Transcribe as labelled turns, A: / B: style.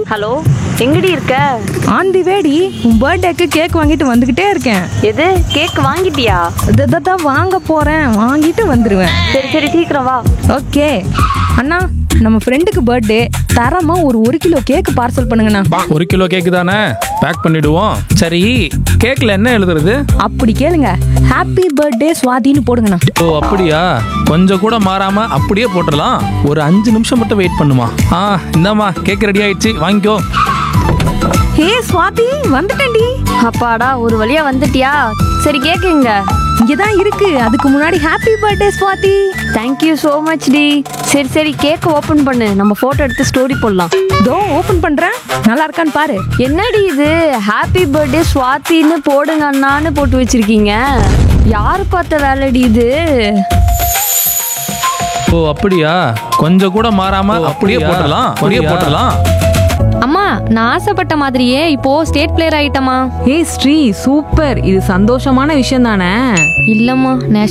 A: hello எங்கடி இருக்க
B: on the வேடி உன் பர்த்டேக்கு கேக் வாங்கிட்டு வந்துகிட்டே இருக்கேன்
A: எது கேக் வாங்கிட்டியா
B: தான் வாங்க போறேன் வாங்கிட்டு வந்துருவேன்
A: சரி சரி சீக்கிரம் வா
B: ஓகே அண்ணா நம்ம ஃப்ரெண்டுக்கு பர்த்டே தரமா ஒரு ஒரு கிலோ கேக் பார்சல் பண்ணுங்கண்ணா
C: ஒரு கிலோ கேக்கு தானே பேக் பண்ணிடுவோம் சரி கேக்ல என்ன எழுதுறது
B: அப்படி கேளுங்க ஹாப்பி பர்த்டே சுவாதின்னு போடுங்கண்ணா
C: ஓ அப்படியா கொஞ்சம் கூட மாறாம அப்படியே போட்டுடலாம் ஒரு அஞ்சு நிமிஷம் மட்டும் வெயிட் பண்ணுமா ஆ இந்தாம்மா கேக் ரெடி ஆயிடுச்சு வாங்கிக்கோ
B: ஹே சுவாதி வந்துட்டேன்டி
A: அப்பாடா ஒரு வழியா வந்துட்டியா சரி கேக் எங்க
B: இங்கதான் இருக்கு அதுக்கு முன்னாடி happy birthday Swathi
A: thank you so much டி சரி சரி கேக் ஓப்பன் பண்ணு நம்ம போட்டோ எடுத்து ஸ்டோரி போடலாம்
B: தோ ஓபன் பண்றேன் நல்லா இருக்கான்னு பாரு
A: என்னடி இது ஹாப்பி பர்த்டே சுவாத்தின்னு போடுங்க அண்ணான்னு போட்டு வச்சிருக்கீங்க யார் பார்த்த வேலைடி இது
C: ஓ அப்படியா கொஞ்சம் கூட மாறாம அப்படியே போட்டுடலாம் அப்படியே போட்டுடலாம்
D: அம்மா நான் ஆசைப்பட்ட மாதிரியே இப்போ ஸ்டேட் பிளேயர் ஆயிட்டமா
B: ஏய் ஸ்ரீ சூப்பர் இது சந்தோஷமான விஷயம் தானே
D: இல்லம்மா நேஷனல்